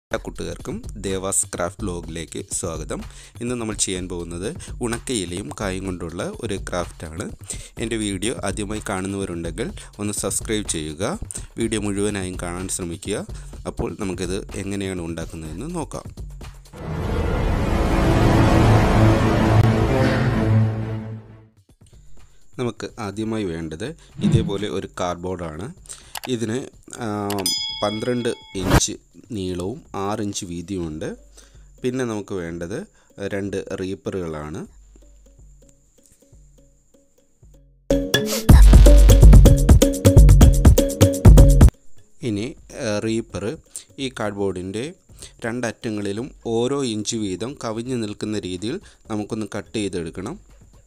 എല്ലാ കൂട്ടുകാർക്കും ദേവാസ് ക്രാഫ്റ്റ് ബ്ലോഗിലേക്ക് സ്വാഗതം ഇന്ന് നമ്മൾ ചെയ്യാൻ പോകുന്നത് ഉണക്കയിലയും കായും കൊണ്ടുള്ള ഒരു ക്രാഫ്റ്റാണ് എൻ്റെ വീഡിയോ ആദ്യമായി കാണുന്നവരുണ്ടെങ്കിൽ ഒന്ന് സബ്സ്ക്രൈബ് ചെയ്യുക വീഡിയോ മുഴുവനായും കാണാൻ ശ്രമിക്കുക അപ്പോൾ നമുക്കിത് എങ്ങനെയാണ് ഉണ്ടാക്കുന്നതെന്ന് നോക്കാം നമുക്ക് ആദ്യമായി വേണ്ടത് ഇതേപോലെ ഒരു കാർഡ്ബോർഡാണ് ഇതിന് പന്ത്രണ്ട് ഇഞ്ച് നീളവും ആറ് ഇഞ്ച് വീതിയുമുണ്ട് പിന്നെ നമുക്ക് വേണ്ടത് രണ്ട് റീപ്പറുകളാണ് ഇനി റീപ്പർ ഈ കാർഡ്ബോർഡിൻ്റെ രണ്ടറ്റങ്ങളിലും ഓരോ ഇഞ്ച് വീതം കവിഞ്ഞു നിൽക്കുന്ന രീതിയിൽ നമുക്കൊന്ന് കട്ട് ചെയ്തെടുക്കണം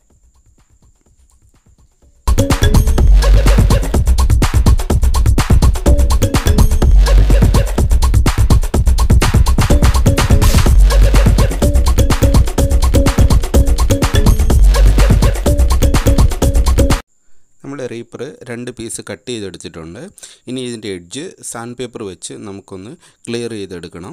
നമ്മൾ റീപ്പർ രണ്ട് പീസ് കട്ട് ചെയ്തെടുത്തിട്ടുണ്ട് ഇനി ഇതിൻ്റെ എഡ്ജ് സാൻഡ് പേപ്പർ വെച്ച് നമുക്കൊന്ന് ക്ലിയർ ചെയ്തെടുക്കണം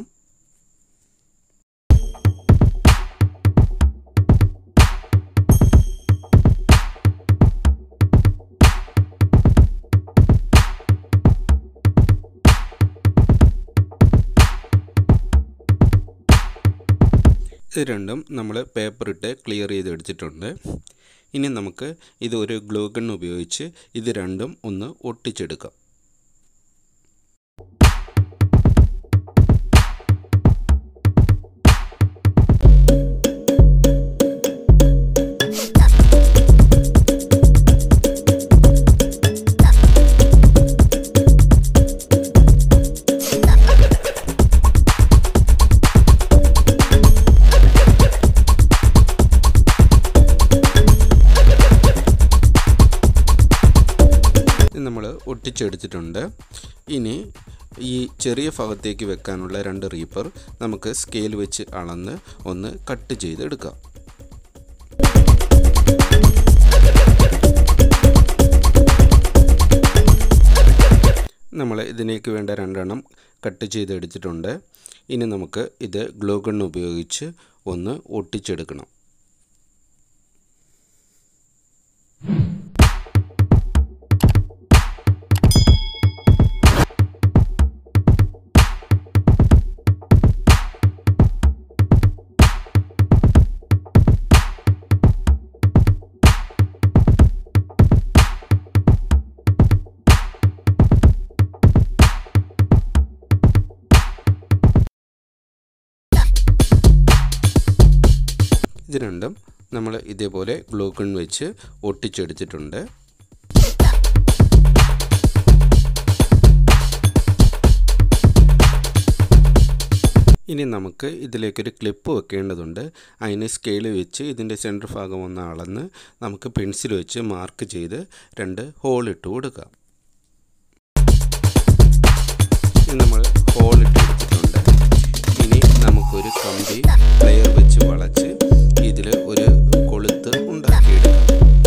ഇത് രണ്ടും നമ്മൾ പേപ്പർ ഇട്ട് ക്ലിയർ ചെയ്തെടുത്തിട്ടുണ്ട് ഇനി നമുക്ക് ഇത് ഒരു ഗ്ലൂ ഗൺ ഉപയോഗിച്ച് ഇത് രണ്ടും ഒന്ന് ഒട്ടിച്ചെടുക്കാം നമ്മൾ ഒട്ടിച്ചെടുത്തിട്ടുണ്ട് ഇനി ഈ ചെറിയ ഭാഗത്തേക്ക് വെക്കാനുള്ള രണ്ട് റീപ്പർ നമുക്ക് സ്കെയിൽ വെച്ച് അളന്ന് ഒന്ന് കട്ട് ചെയ്തെടുക്കാം നമ്മൾ ഇതിലേക്ക് വേണ്ട രണ്ടെണ്ണം കട്ട് ചെയ്തെടുത്തിട്ടുണ്ട് ഇനി നമുക്ക് ഇത് ഗ്ലൂ ഗൺ ഉപയോഗിച്ച് ഒന്ന് ഒട്ടിച്ചെടുക്കണം ഇത് രണ്ടും നമ്മൾ ഇതേപോലെ ഗ്ലൂ ഗൺ വെച്ച് ഒട്ടിച്ചെടുത്തിട്ടുണ്ട് ഇനി നമുക്ക് ഇതിലേക്കൊരു ക്ലിപ്പ് വെക്കേണ്ടതുണ്ട് അതിന് സ്കെയിൽ വെച്ച് ഇതിൻ്റെ സെൻറ്റർ ഭാഗം ഒന്ന് അളന്ന് നമുക്ക് പെൻസിൽ വെച്ച് മാർക്ക് ചെയ്ത് രണ്ട് ഹോൾ ഇട്ട് കൊടുക്കാം നമ്മൾ ഹോൾ ഇട്ട് എടുത്തിട്ടുണ്ട് ഇനി നമുക്കൊരു കമ്പി പ്ലെയർ വെച്ച് വളച്ച് ഇതിൽ ഒരു കൊളുത്ത് ഉണ്ടാക്കിയെടുക്കാം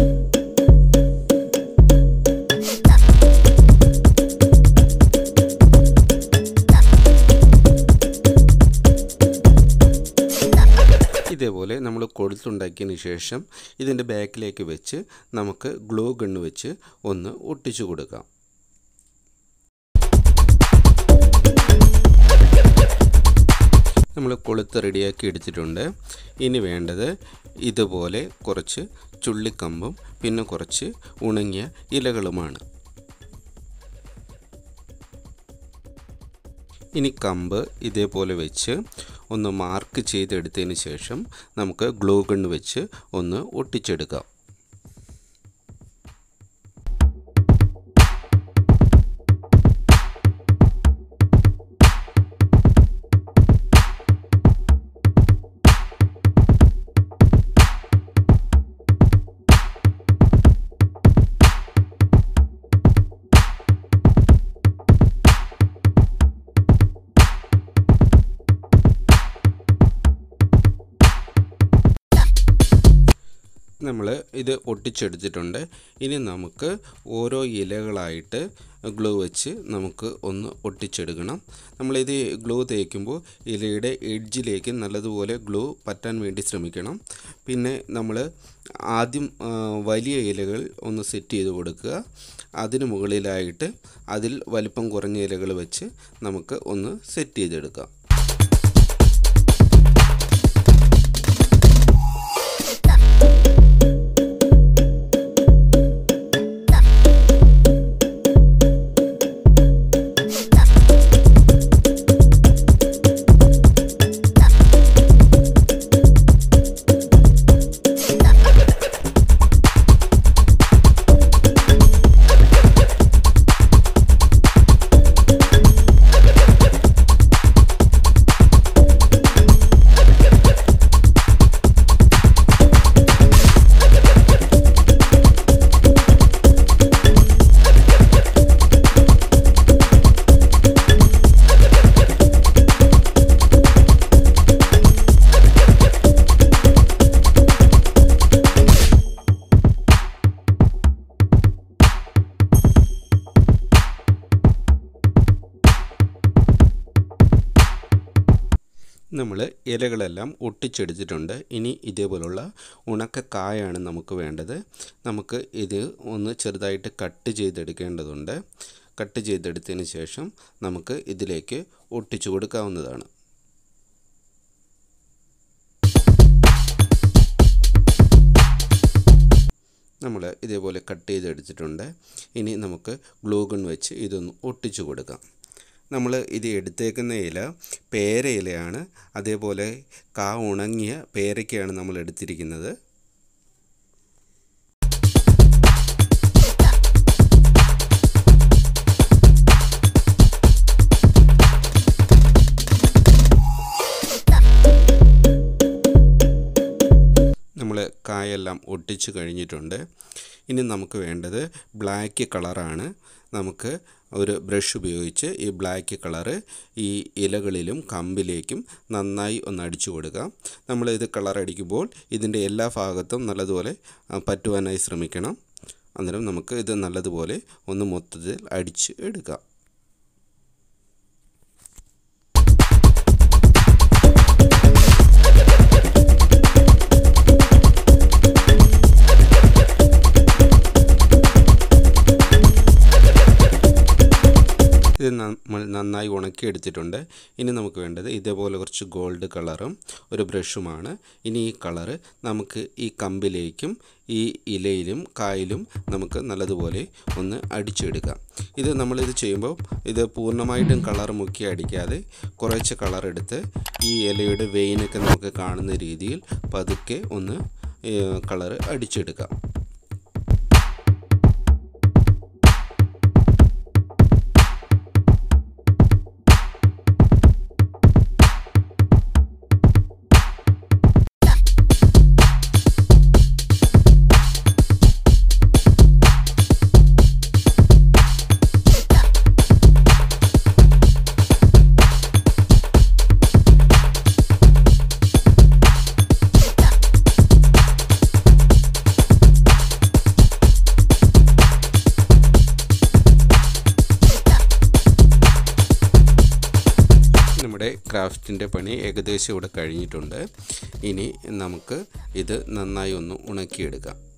ഇതേപോലെ നമ്മൾ കൊളുത്തുണ്ടാക്കിയതിന് ശേഷം ഇതിൻ്റെ ബാക്കിലേക്ക് വെച്ച് നമുക്ക് ഗ്ലൂ ഗണ്ണ് വെച്ച് ഒന്ന് ഒട്ടിച്ചു കൊടുക്കാം നമ്മൾ കൊളുത്ത് റെഡിയാക്കി എടുത്തിട്ടുണ്ട് ഇനി വേണ്ടത് ഇതുപോലെ കുറച്ച് ചുള്ളിക്കമ്പും പിന്നെ കുറച്ച് ഉണങ്ങിയ ഇലകളുമാണ് ഇനി കമ്പ് ഇതേപോലെ വെച്ച് ഒന്ന് മാർക്ക് ചെയ്തെടുത്തതിന് ശേഷം നമുക്ക് ഗ്ലൂ ഗണ്ണ് വെച്ച് ഒന്ന് ഒട്ടിച്ചെടുക്കാം നമ്മൾ ഇത് ഒട്ടിച്ചെടുത്തിട്ടുണ്ട് ഇനി നമുക്ക് ഓരോ ഇലകളായിട്ട് ഗ്ലൂ വെച്ച് നമുക്ക് ഒന്ന് ഒട്ടിച്ചെടുക്കണം നമ്മളിത് ഗ്ലൂ തേക്കുമ്പോൾ ഇലയുടെ എഡ്ജിലേക്ക് നല്ലതുപോലെ ഗ്ലൂ പറ്റാൻ വേണ്ടി ശ്രമിക്കണം പിന്നെ നമ്മൾ ആദ്യം ആ, വലിയ ഇലകൾ ഒന്ന് സെറ്റ് ചെയ്ത് കൊടുക്കുക അതിന് മുകളിലായിട്ട് അതിൽ വലിപ്പം കുറഞ്ഞ ഇലകൾ വെച്ച് നമുക്ക് ഒന്ന് സെറ്റ് ചെയ്തെടുക്കാം നമ്മൾ ഇലകളെല്ലാം ഒട്ടിച്ചെടുത്തിട്ടുണ്ട് ഇനി ഇതേപോലുള്ള ഉണക്ക കായാണ് നമുക്ക് വേണ്ടത് നമുക്ക് ഇത് ഒന്ന് ചെറുതായിട്ട് കട്ട് ചെയ്തെടുക്കേണ്ടതുണ്ട് കട്ട് ചെയ്തെടുത്തതിന് ശേഷം നമുക്ക് ഇതിലേക്ക് ഒട്ടിച്ചു കൊടുക്കാവുന്നതാണ് നമ്മൾ ഇതേപോലെ കട്ട് ചെയ്തെടുത്തിട്ടുണ്ട് ഇനി നമുക്ക് ഗ്ലൂ ഗൺ വെച്ച് ഇതൊന്ന് ഒട്ടിച്ചു കൊടുക്കാം നമ്മൾ ഇത് എടുത്തേക്കുന്ന ഇല പേര ഇലയാണ് അതേപോലെ കാ ഉണങ്ങിയ പേരയ്ക്കാണ് നമ്മൾ എടുത്തിരിക്കുന്നത് നമ്മൾ കായെല്ലാം ഒട്ടിച്ച് കഴിഞ്ഞിട്ടുണ്ട് ഇനി നമുക്ക് വേണ്ടത് ബ്ലാക്ക് കളറാണ് നമുക്ക് ഒരു ബ്രഷ് ഉപയോഗിച്ച് ഈ ബ്ലാക്ക് കളറ് ഈ ഇലകളിലും കമ്പിലേക്കും നന്നായി ഒന്ന് അടിച്ചു കൊടുക്കാം നമ്മൾ ഇത് കളർ അടിക്കുമ്പോൾ ഇതിൻ്റെ എല്ലാ ഭാഗത്തും നല്ലതുപോലെ ആ, പറ്റുവാനായി ശ്രമിക്കണം അന്നേരം നമുക്ക് ഇത് നല്ലതുപോലെ ഒന്ന് മൊത്തത്തിൽ അടിച്ച് എടുക്കാം ഇത് നമ്മൾ നന്നായി ഉണക്കിയെടുത്തിട്ടുണ്ട് ഇനി നമുക്ക് വേണ്ടത് ഇതേപോലെ കുറച്ച് ഗോൾഡ് കളറും ഒരു ബ്രഷുമാണ് ഇനി ഈ കളറ് നമുക്ക് ഈ കമ്പിലേക്കും ഈ ഇലയിലും കായിലും നമുക്ക് നല്ലതുപോലെ ഒന്ന് അടിച്ചെടുക്കാം ഇത് നമ്മളിത് ചെയ്യുമ്പോൾ ഇത് പൂർണ്ണമായിട്ടും കളർ മുക്കി അടിക്കാതെ കുറച്ച് കളർ എടുത്ത് ഈ ഇലയുടെ വെയിനൊക്കെ നമുക്ക് കാണുന്ന രീതിയിൽ പതുക്കെ ഒന്ന് കളർ അടിച്ചെടുക്കാം നമ്മുടെ ക്രാഫ്റ്റിൻ്റെ പണി ഏകദേശം ഇവിടെ കഴിഞ്ഞിട്ടുണ്ട് ഇനി നമുക്ക് ഇത് നന്നായി ഒന്ന് ഉണക്കിയെടുക്കാം